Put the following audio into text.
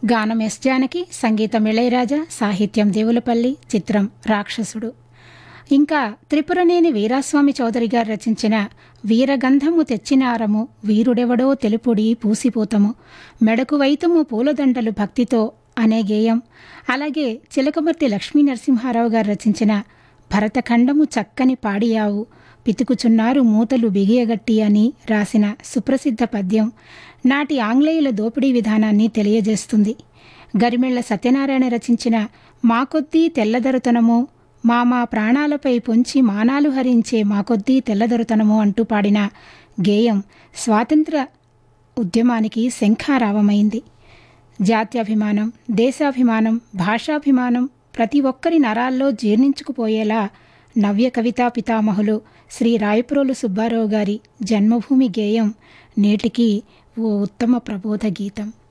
గానం ఎస్ జానకి సంగీతం ఇళయరాజా సాహిత్యం దేవులపల్లి చిత్రం రాక్షసుడు ఇంకా త్రిపురనేని వీరాస్వామి చౌదరి గారు రచించిన వీరగంధము తెచ్చినారము వీరుడెవడో తెలుపుడి పూసిపోతము మెడకు వైతము పూలదండలు భక్తితో అనే గేయం అలాగే చిలకమర్తి లక్ష్మీ నరసింహారావు గారు రచించిన భరతఖండము చక్కని పాడియావు పితుకుచున్నారు మూతలు బిగియగట్టి అని రాసిన సుప్రసిద్ధ పద్యం నాటి ఆంగ్లేయుల దోపిడీ విధానాన్ని తెలియజేస్తుంది గరిమెళ్ల సత్యనారాయణ రచించిన మాకొద్దీ తెల్లదొరతనము మా మా ప్రాణాలపై పొంచి మానాలు హరించే మాకొద్దీ తెల్లదొరతనము అంటూ పాడిన గేయం స్వాతంత్ర ఉద్యమానికి శంఖారావమైంది జాత్యాభిమానం దేశాభిమానం భాషాభిమానం ప్రతి ఒక్కరి నరాల్లో జీర్ణించుకుపోయేలా నవ్య కవితా పితామహులు శ్రీ రాయపురోలు సుబ్బారావు గారి జన్మభూమి గేయం నేటికి ఓ ఉత్తమ ప్రబోధ గీతం